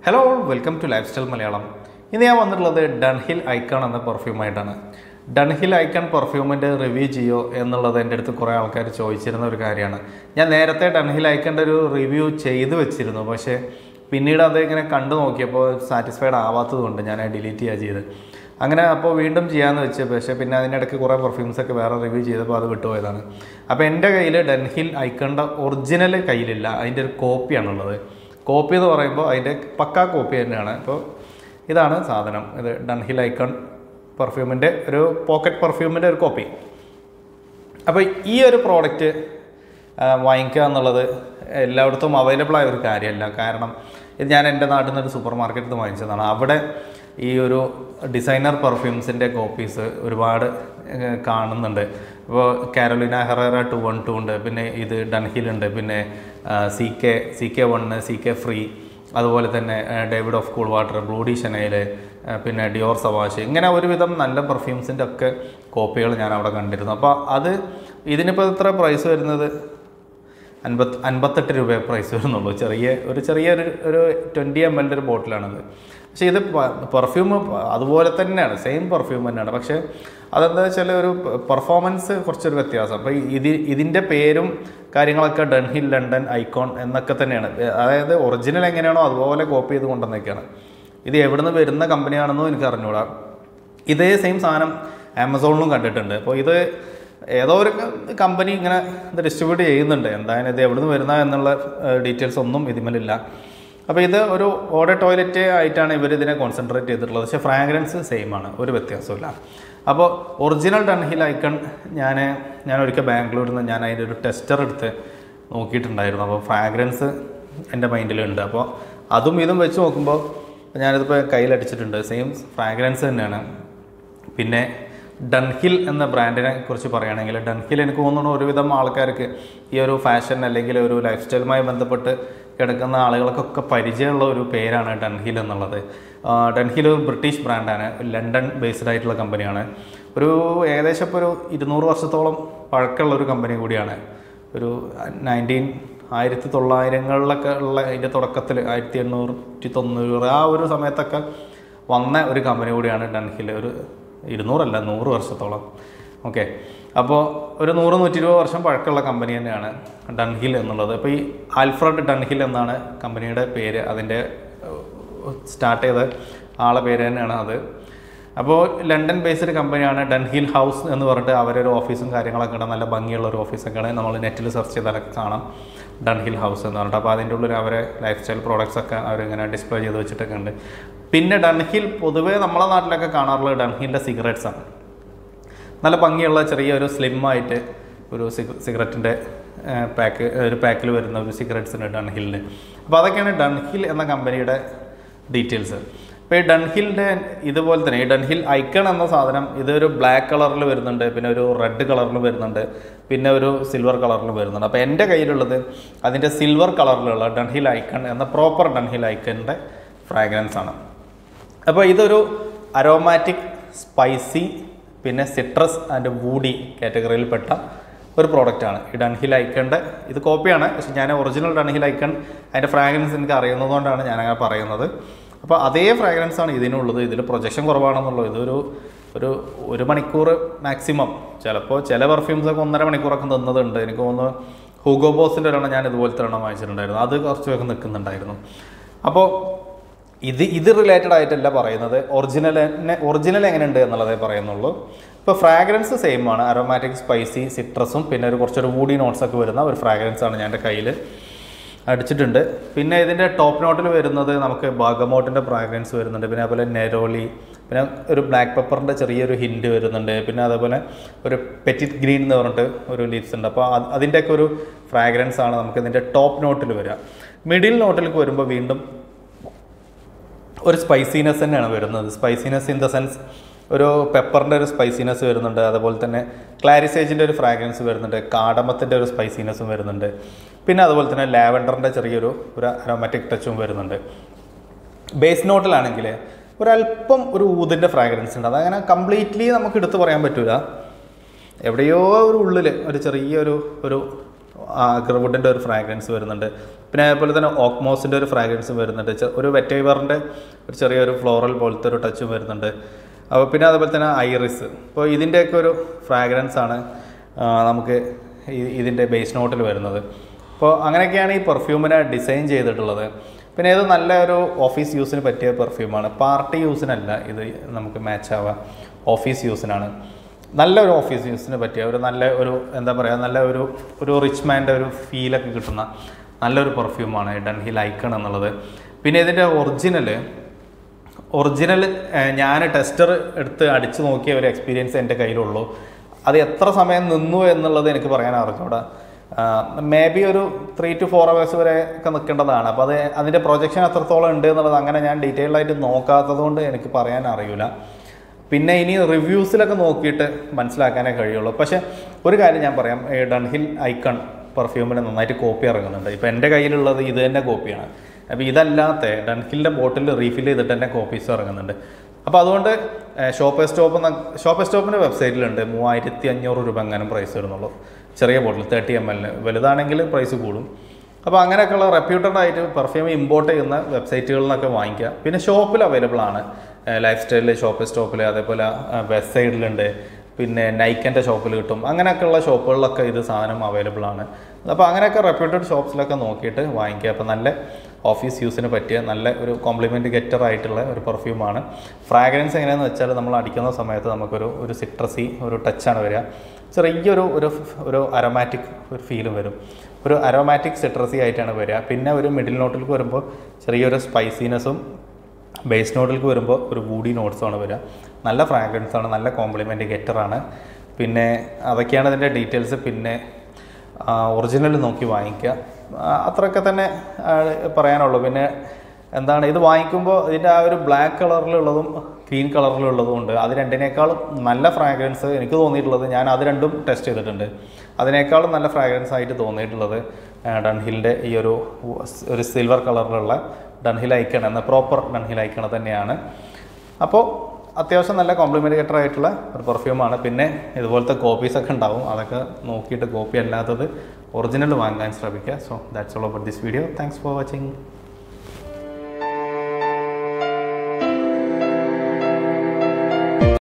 hello welcome to lifestyle Malayalam ഇന്ന് ഞാൻ വന്നിട്ടുള്ളത് ഡൺഹിൽ ഐക്കൺ എന്ന പെർഫ്യൂമായിട്ടാണ് ഡൺഹിൽ ഐക്കൺ പെർഫ്യൂമിൻ്റെ റിവ്യൂ ചെയ്യോ എന്നുള്ളത് എൻ്റെ അടുത്ത് കുറേ ആൾക്കാർ ചോദിച്ചിരുന്ന ഒരു കാര്യമാണ് ഞാൻ നേരത്തെ ഡൺഹിൽ ഐക്കണിൻ്റെ ഒരു റിവ്യൂ ചെയ്തു വെച്ചിരുന്നു പക്ഷേ പിന്നീട് അത് ഇങ്ങനെ കണ്ടു നോക്കിയപ്പോൾ സാറ്റിസ്ഫൈഡ് ആവാത്തത് കൊണ്ട് ഞാൻ ഡിലീറ്റ് ചെയ്യുക ചെയ്ത് അങ്ങനെ അപ്പോൾ വീണ്ടും ചെയ്യാമെന്ന് വെച്ച് പക്ഷേ പിന്നെ അതിനിടയ്ക്ക് കുറേ പെർഫ്യൂംസ് ഒക്കെ വേറെ റിവ്യൂ ചെയ്തപ്പോൾ അത് വിട്ടുപോയതാണ് അപ്പോൾ എൻ്റെ കയ്യിൽ ഡൺഹിൽ ഐക്കണിൻ്റെ ഒറിജിനൽ കയ്യിലില്ല അതിൻ്റെ ഒരു കോപ്പിയാണുള്ളത് കോപ്പി എന്ന് പറയുമ്പോൾ അതിൻ്റെ പക്കാ കോപ്പി തന്നെയാണ് അപ്പോൾ ഇതാണ് സാധനം ഇത് ഡൺഹിൽ ഐക്കൺ പെർഫ്യൂമിൻ്റെ ഒരു പോക്കറ്റ് പെർഫ്യൂമിൻ്റെ ഒരു കോപ്പി അപ്പോൾ ഈ ഒരു പ്രോഡക്റ്റ് വാങ്ങിക്കുക എന്നുള്ളത് എല്ലായിടത്തും അവൈലബിൾ ആയ ഒരു കാര്യമല്ല കാരണം ഇത് ഞാൻ എൻ്റെ നാട്ടിൽ നിന്ന് ഒരു സൂപ്പർ മാർക്കറ്റിൽ നിന്ന് വാങ്ങിച്ചതാണ് അവിടെ ഈ ഒരു ഡിസൈനർ പെർഫ്യൂംസിൻ്റെ കോപ്പീസ് ഒരുപാട് ഏഹ്, കാണുന്നുണ്ട് ഇപ്പോൾ Carolina Herrera two one two ഉണ്ട് പിന്നെ ഇത് ഡൺഹിൽ ഉണ്ട് പിന്നെ C K C K one C K free അതുപോലെ തന്നെ ഡേവിഡ് ഓഫ് കൂൾ വാട്ടർ ബ്ലൂഡി ഷനയിൽ പിന്നെ ഡിയോർ സവാഷ് ഇങ്ങനെ ഒരുവിധം നല്ല പെർഫ്യൂംസിൻ്റെ ഒക്കെ കോപ്പികൾ ഞാൻ അവിടെ കണ്ടിരുന്നു അപ്പോൾ അത് ഇതിനിപ്പോൾ എത്ര പ്രൈസ് വരുന്നത് അൻപത് അൻപത്തെട്ട് രൂപ പ്രൈസ് വരുന്നുള്ളൂ ചെറിയ ഒരു ചെറിയ ഒരു ഒരു ട്വൻറ്റി എം എല്ലിൻ്റെ ഒരു ബോട്ടിലാണത് പക്ഷേ ഇത് പെർഫ്യൂം അതുപോലെ തന്നെയാണ് സെയിം പെർഫ്യൂം തന്നെയാണ് പക്ഷേ അതെന്താ വെച്ചാൽ ഒരു പെർഫോമൻസ് കുറച്ചൊരു വ്യത്യാസം അപ്പോൾ ഇത് ഇതിൻ്റെ പേരും കാര്യങ്ങളൊക്കെ ഡൺഹിൽ ലണ്ടൻ ഐക്കോൺ എന്നൊക്കെ തന്നെയാണ് അതായത് ഒറിജിനൽ എങ്ങനെയാണോ അതുപോലെ കോപ്പി ചെയ്ത് കൊണ്ടുവന്നേക്കാണ് ഇത് എവിടുന്ന് വരുന്ന കമ്പനിയാണെന്നും എനിക്ക് അറിഞ്ഞുകൂടാ ഇതേ സെയിം സാധനം ആമസോണിലും കണ്ടിട്ടുണ്ട് അപ്പോൾ ഇത് ഏതോ ഒരു കമ്പനി ഇങ്ങനെ ഇത് ഡിസ്ട്രിബ്യൂട്ട് ചെയ്യുന്നുണ്ട് എന്തായാലും ഇത് എവിടുന്ന് വരുന്ന എന്നുള്ള ഡീറ്റെയിൽസ് ഒന്നും ഇതിമേലില്ല അപ്പോൾ ഇത് ഒരു ഓടെ ടോയ്ലറ്റ് ആയിട്ടാണ് ഇവർ ഇതിനെ കോൺസെൻട്രേറ്റ് ചെയ്തിട്ടുള്ളത് പക്ഷേ ഫ്രാഗ്രൻസ് സെയിം ആണ് ഒരു വ്യത്യാസമില്ല അപ്പോൾ ഒറിജിനൽ ഡൺഹിൽ ഐക്കൺ ഞാൻ ഞാൻ ഒരിക്കൽ ബാംഗ്ലൂരിൽ നിന്ന് ഞാൻ അതിൻ്റെ ഒരു ടെസ്റ്റർ എടുത്ത് നോക്കിയിട്ടുണ്ടായിരുന്നു അപ്പോൾ ഫ്രാഗ്രൻസ് എൻ്റെ മൈൻഡിലുണ്ട് അപ്പോൾ അതും ഇതും വെച്ച് നോക്കുമ്പോൾ ഞാനിതിപ്പോൾ കയ്യിലടിച്ചിട്ടുണ്ട് സെയിം ഫ്രാഗ്രൻസ് തന്നെയാണ് പിന്നെ ഡൺഹിൽ എന്ന ബ്രാൻഡിനെ കുറിച്ച് പറയുകയാണെങ്കിൽ ഡൺഹിൽ എനിക്ക് തോന്നുന്നു ഒരുവിധം ആൾക്കാർക്ക് ഈ ഒരു ഫാഷൻ അല്ലെങ്കിൽ ഒരു ലൈഫ് സ്റ്റൈലുമായി ബന്ധപ്പെട്ട് കിടക്കുന്ന ആളുകൾക്കൊക്കെ പരിചയമുള്ള ഒരു പേരാണ് ഡൺഹിൽ എന്നുള്ളത് ആ, ഡൺഹിൽ ഒരു ബ്രിട്ടീഷ് ബ്രാൻഡാണ് ലണ്ടൻ ബേസ്ഡ് ആയിട്ടുള്ള കമ്പനിയാണ് ഒരു ഏകദേശം ഇപ്പോൾ ഒരു ഇരുന്നൂറ് വർഷത്തോളം പഴക്കമുള്ള ഒരു കമ്പനി കൂടിയാണ് ഒരു നയൻറ്റീൻ ആയിരത്തി തൊള്ളായിരങ്ങളിലൊക്കെ ഉള്ള അതിൻ്റെ തുടക്കത്തിൽ ആയിരത്തി എണ്ണൂറ്റി തൊണ്ണൂറ് ആ ഒരു സമയത്തൊക്കെ വന്ന ഒരു കമ്പനി കൂടിയാണ് ഡൺഹിൽ ഒരു ഇരുന്നൂറല്ല നൂറ് വർഷത്തോളം ഓക്കെ അപ്പോൾ ഒരു നൂറ് നൂറ്റി ഇരുപത് വർഷം പഴക്കമുള്ള കമ്പനി തന്നെയാണ് ഡൺഹിൽ എന്നുള്ളത് അപ്പോൾ ഈ ആൽഫ്രഡ് ഡൺഹിൽ എന്നാണ് കമ്പനിയുടെ പേര് അതിൻ്റെ സ്റ്റാർട്ട് ചെയ്ത ആളെ പേര് തന്നെയാണ് അത് അപ്പോൾ ലണ്ടൻ ബേസ്ഡ് കമ്പനിയാണ് ഡൺഹിൽ ഹൗസ് എന്ന് പറഞ്ഞിട്ട് അവരൊരു ഓഫീസും കാര്യങ്ങളൊക്കെ ഉണ്ട് നല്ല ഭംഗിയുള്ള ഒരു ഓഫീസൊക്കെയാണ് നമ്മൾ നെറ്റിൽ സെർച്ച് ചെയ്താലൊക്കെ കാണാം ഡൺഹിൽ ഹൗസ് എന്ന് പറഞ്ഞിട്ട് അപ്പോൾ അതിൻ്റെ ഉള്ളിൽ അവരെ ലൈഫ് സ്റ്റൈൽ പ്രോഡക്റ്റ്സ് ഒക്കെ അവരിങ്ങനെ ഡിസ്പ്ലേ ചെയ്ത് വെച്ചിട്ടൊക്കെ ഉണ്ട് പിന്നെ ഡൺഹിൽ പൊതുവേ നമ്മളെ നാട്ടിലൊക്കെ കാണാറുള്ളത് ഡൺഹിലിൻ്റെ സിഗരറ്റ്സ് ആണ് നല്ല ഭംഗിയുള്ള ചെറിയൊരു സ്ലിം ആയിട്ട് ഒരു സിഗരറ്റിൻ്റെ പാക്ക് ഒരു പാക്കിൽ വരുന്ന ഒരു സിഗരറ്റ്സ് ഉണ്ട് ഡൺഹിലിന് അപ്പോൾ അതൊക്കെയാണ് ഡൺഹിൽ എന്ന കമ്പനിയുടെ ഡീറ്റെയിൽസ് ഇപ്പോൾ ഈ ഡൺഹിലിൻ്റെ ഇതുപോലെ തന്നെ ഈ ഡൺഹിൽ ഐക്കൺ എന്ന സാധനം ഇതൊരു ബ്ലാക്ക് കളറിൽ വരുന്നുണ്ട് പിന്നെ ഒരു റെഡ് കളറിൽ വരുന്നുണ്ട് പിന്നെ ഒരു സിൽവർ കളറിൽ വരുന്നുണ്ട് അപ്പോൾ എൻ്റെ കയ്യിലുള്ളത് അതിൻ്റെ സിൽവർ കളറിലുള്ള ഡൺഹിൽ ഐക്കൺ എന്ന പ്രോപ്പർ ഡൺഹിൽ ഐക്കണിൻ്റെ ഫ്രാഗ്രൻസ് ആണ് അപ്പോൾ ഇതൊരു അരോമാറ്റിക് സ്പൈസി പിന്നെ സിട്രസ് ആൻഡ് വൂഡി കാറ്റഗറിയിൽപ്പെട്ട ഒരു പ്രോഡക്റ്റാണ് ഈ ഡൺഹിൽ ഐക്കണിൻ്റെ ഇത് കോപ്പിയാണ് പക്ഷെ ഞാൻ ഒറിജിനൽ ഡൺഹിൽ ഐക്കൺ അതിൻ്റെ ഫ്രാഗ്രൻസ് എനിക്ക് അറിയുന്നതുകൊണ്ടാണ് ഞാൻ അങ്ങനെ പറയുന്നത് അപ്പോൾ അതേ ഫ്രാഗ്രൻസ് ആണ് ഇതിനുള്ളത് ഇതിൽ പ്രൊജക്ഷൻ കുറവാണെന്നുള്ളത് ഇതൊരു ഒരു ഒരു മണിക്കൂർ മാക്സിമം ചിലപ്പോൾ ചില പെർഫ്യൂംസൊക്കെ ഒന്നര മണിക്കൂറൊക്കെ നിന്നതുണ്ട് എനിക്ക് തോന്നുന്നു ഹൂഗോ ബോസിൻ്റെ ഒരെണ്ണം ഞാൻ ഇതുപോലത്തെ ഒരെണ്ണം വാങ്ങിച്ചിട്ടുണ്ടായിരുന്നു അത് കുറച്ചൊക്കെ നിൽക്കുന്നുണ്ടായിരുന്നു അപ്പോൾ ഇത് ഇത് റിലേറ്റഡ് ആയിട്ടല്ല പറയുന്നത് ഒറിജിനൽ തന്നെ ഒറിജിനൽ എങ്ങനെയുണ്ട് എന്നുള്ളതേ പറയുന്നുള്ളൂ ഇപ്പോൾ ഫ്രാഗ്രൻസ് സെയിം ആണ് അരോമാറ്റിക് സ്പൈസി സിട്രസും പിന്നെ ഒരു കുറച്ചൊരു വൂഡി നോട്ട്സ് ഒക്കെ വരുന്ന ഒരു ഫ്രാഗ്രൻസ് ആണ് ഞാൻ എൻ്റെ കയ്യിൽ അടിച്ചിട്ടുണ്ട് പിന്നെ ഇതിൻ്റെ ടോപ്പ് നോട്ടിൽ വരുന്നത് നമുക്ക് ബാഗമോട്ടിൻ്റെ ഫ്രാഗ്രൻസ് വരുന്നുണ്ട് പിന്നെ അതുപോലെ നെരോളി പിന്നെ ഒരു ബ്ലാക്ക് പെപ്പറിൻ്റെ ചെറിയൊരു ഹിൻഡ് വരുന്നുണ്ട് പിന്നെ അതേപോലെ ഒരു പെറ്റിറ്റ് ഗ്രീൻ എന്ന് പറഞ്ഞിട്ട് ഒരു ലീവ്സ് ഉണ്ട് അപ്പോൾ അത് അതിൻ്റെയൊക്കെ ഒരു ഫ്രാഗ്രൻസ് ആണ് നമുക്ക് ഇതിൻ്റെ ടോപ്പ് നോട്ടിൽ വരിക മിഡിൽ നോട്ടിലേക്ക് വരുമ്പോൾ വീണ്ടും ഒരു സ്പൈസിനെസ് തന്നെയാണ് വരുന്നത് സ്പൈസിനെസ് ഇൻ ദ സെൻസ് ഒരു പെപ്പറിൻ്റെ ഒരു സ്പൈസിനെസ് വരുന്നുണ്ട് അതുപോലെ തന്നെ ക്ലാരിസേജിൻ്റെ ഒരു ഫ്രാഗ്രൻസ് വരുന്നുണ്ട് കാടമത്തിൻ്റെ ഒരു സ്പൈസിനെസ്സും വരുന്നുണ്ട് പിന്നെ അതുപോലെ തന്നെ ലാവൻഡറിൻ്റെ ചെറിയൊരു ഒരു അരോമാറ്റിക് ടച്ചും വരുന്നുണ്ട് ബേസ് നോട്ടിലാണെങ്കിൽ ഒരല്പം ഒരു ഊതിൻ്റെ ഫ്രാഗ്രൻസ് ഉണ്ട് അതങ്ങനെ കംപ്ലീറ്റ്ലി നമുക്ക് എടുത്തു പറയാൻ പറ്റില്ല എവിടെയോ ഒരു ഉള്ളിൽ ഒരു ചെറിയൊരു ഒരു അഗ്രവുഡിൻ്റെ ഒരു ഫ്രാഗ്രൻസ് വരുന്നുണ്ട് പിന്നെ അതേപോലെ തന്നെ ഓക്മോസിൻ്റെ ഒരു ഫ്രാഗ്രൻസും വരുന്നുണ്ട് ചെ- ഒരു വെറ്റൈവറിൻ്റെ ഒരു ചെറിയൊരു ഫ്ലോറൽ പോലത്തെ ഒരു ടച്ചും വരുന്നുണ്ട് അപ്പോൾ പിന്നെ അതുപോലെ തന്നെ ഐറിസ് അപ്പോൾ ഇതിൻ്റെയൊക്കെ ഒരു ഫ്രാഗ്രൻസ് ആണ് ആ, നമുക്ക് ഈ- ഇതിൻ്റെ ബേസ് നോട്ടിൽ വരുന്നത് അപ്പോൾ അങ്ങനെയൊക്കെയാണ് ഈ പെർഫ്യൂമിനെ ഡിസൈൻ ചെയ്തിട്ടുള്ളത് പിന്നെ ഇത് നല്ല ഒരു ഓഫീസ് യൂസിന് പറ്റിയ പെർഫ്യൂമാണ് പാർട്ടി യൂസിനല്ല ഇത് നമുക്ക് മാച്ച് ആവുക ഓഫീസ് യൂസിനാണ് നല്ലൊരു ഓഫീസ് യൂസിന് പറ്റിയ ഒരു നല്ല ഒരു എന്താ പറയുക നല്ല ഒരു ഒരു റിച്ച് മാൻ്റെ ഒരു ഫീലൊക്കെ കിട്ടുന്ന നല്ലൊരു പെർഫ്യൂമാണ് ഡൺഹിൽ ഐക്കൺ എന്നുള്ളത് പിന്നെ ഇതിൻ്റെ ഒറിജിനൽ ഒറിജിനൽ ഞാൻ ടെസ്റ്റർ എടുത്ത് അടിച്ചു നോക്കിയ ഒരു എക്സ്പീരിയൻസ് എൻ്റെ കയ്യിലുള്ളൂ അത് എത്ര സമയം നിന്നു എന്നുള്ളത് എനിക്ക് പറയാൻ അറിഞ്ഞൂടാ മേ ബി ഒരു ത്രീ ടു ഫോർ അവേഴ്സ് വരെ ഒക്കെ നിൽക്കേണ്ടതാണ് അപ്പോൾ അത് അതിൻ്റെ പ്രൊജക്ഷൻ എത്രത്തോളം ഉണ്ട് എന്നുള്ളത് അങ്ങനെ ഞാൻ ഡീറ്റെയിൽഡ് ആയിട്ട് നോക്കാത്തത് കൊണ്ട് എനിക്ക് പറയാൻ അറിയില്ല പിന്നെ ഇനി റിവ്യൂസിലൊക്കെ നോക്കിയിട്ട് മനസ്സിലാക്കാനേ കഴിയുള്ളൂ പക്ഷേ ഒരു കാര്യം ഞാൻ പറയാം ഈ ഡൺഹിൽ ഐക്കൺ പെർഫ്യൂമിന് നന്നായിട്ട് കോപ്പി ഇറങ്ങുന്നുണ്ട് ഇപ്പോൾ എൻ്റെ കയ്യിലുള്ളത് ഇത് തന്നെ കോപ്പിയാണ് അപ്പോൾ ഇതല്ലാത്ത ഡൺഹിലിൻ്റെ ബോട്ടിൽ റീഫിൽ ചെയ്തിട്ട് തന്നെ കോപ്പീസ് ഇറങ്ങുന്നുണ്ട് അപ്പോൾ അതുകൊണ്ട് ഷോപ്പ് സ്റ്റോപ്പ് ഷോപ്പ് സ്റ്റോപ്പിൻ്റെ വെബ്സൈറ്റിലുണ്ട് മൂവായിരത്തി അഞ്ഞൂറ് രൂപ എങ്ങാനും പ്രൈസ് വരുന്നുള്ളൂ ചെറിയ ബോട്ടിൽ തേർട്ടി എം എല്ലിന് വലുതാണെങ്കിൽ പ്രൈസ് കൂടും അപ്പോൾ അങ്ങനെയൊക്കെയുള്ള റെപ്യൂട്ടഡ് ആയിട്ട് പെർഫ്യൂം ഇമ്പോർട്ട് ചെയ്യുന്ന വെബ്സൈറ്റുകളിൽ നിന്നൊക്കെ വാങ്ങിക്കുക പിന്നെ ഷോപ്പിൽ അവൈലബിൾ ആണ് ലൈഫ് സ്റ്റൈലിൽ ഷോപ്പ് സ്റ്റോപ്പിൽ അതേപോലെ വെസ്റ്റ് സൈഡിലുണ്ട് പിന്നെ നൈക്കൻ്റെ ഷോപ്പിൽ കിട്ടും അങ്ങനെയൊക്കെയുള്ള ഷോപ്പുകളിലൊക്കെ ഇത് സാധനം അവൈലബിൾ ആണ് അപ്പോൾ അങ്ങനെയൊക്കെ റെപ്യൂട്ടഡ് ഷോപ്സിലൊക്കെ നോക്കിയിട്ട് വാങ്ങിക്കുക അപ്പോൾ നല്ല ഓഫീസ് യൂസിന് പറ്റിയ നല്ല ഒരു കോംപ്ലിമെൻറ്റ് ഗെറ്റർ ആയിട്ടുള്ള ഒരു പെർഫ്യൂമാണ് ഫ്രാഗ്രൻസ് എങ്ങനെയാണെന്ന് വെച്ചാൽ നമ്മൾ അടിക്കുന്ന സമയത്ത് നമുക്കൊരു ഒരു സിട്രസി ഒരു ടച്ചാണ് വരിക ചെറിയൊരു ഒരു ഒരു അരോമാറ്റിക് ഒരു ഫീലും വരും ഒരു അരോമാറ്റിക് സിട്രസി ആയിട്ടാണ് വരിക പിന്നെ ഒരു മിഡിൽ നോട്ടിലേക്ക് വരുമ്പോൾ ചെറിയൊരു സ്പൈസിനെസ്സും ബേസ് നോട്ടിലേക്ക് വരുമ്പോൾ ഒരു വൂഡി നോട്ട്സുമാണ് വരിക നല്ല ഫ്രാഗ്രൻസ് ആണ് നല്ല കോംപ്ലിമെൻറ്റ് ഗെറ്ററാണ് പിന്നെ അതൊക്കെയാണ് ഇതിൻ്റെ ഡീറ്റെയിൽസ് പിന്നെ ഒറിജിനൽ നോക്കി വാങ്ങിക്കുക ആ, അത്രയൊക്കെ തന്നെ ആ, പറയാനുള്ളൂ പിന്നെ എന്താണ് ഇത് വാങ്ങിക്കുമ്പോൾ ഇതിൻ്റെ ആ ഒരു ബ്ലാക്ക് കളറിലുള്ളതും ഗ്രീൻ കളറിലുള്ളതും ഉണ്ട് അത് രണ്ടിനേക്കാളും നല്ല ഫ്രാഗ്രൻസ് എനിക്ക് തോന്നിയിട്ടുള്ളത് ഞാൻ അത് രണ്ടും ടെസ്റ്റ് ചെയ്തിട്ടുണ്ട് അതിനേക്കാളും നല്ല ഫ്രാഗ്രൻസ് ആയിട്ട് തോന്നിയിട്ടുള്ളത് ഡൺഹിലിൻ്റെ ഈ ഒരു ഒരു സിൽവർ കളറിലുള്ള ഡൺഹിൽ ഐക്കൺ എന്ന പ്രോപ്പർ ഡൺഹിൽ ഐക്കൺ തന്നെയാണ് അപ്പോൾ അത്യാവശ്യം നല്ല കോംപ്ലിമെൻറ്റേറ്റർ ആയിട്ടുള്ള ഒരു പെർഫ്യൂമാണ് പിന്നെ ഇതുപോലത്തെ കോപ്പീസ് ഒക്കെ ഉണ്ടാവും അതൊക്കെ നോക്കിയിട്ട് കോപ്പി അല്ലാത്തത് ഒറിജിനൽ വാങ്ങാൻ ശ്രമിക്കുക so that's all about this video thanks for watching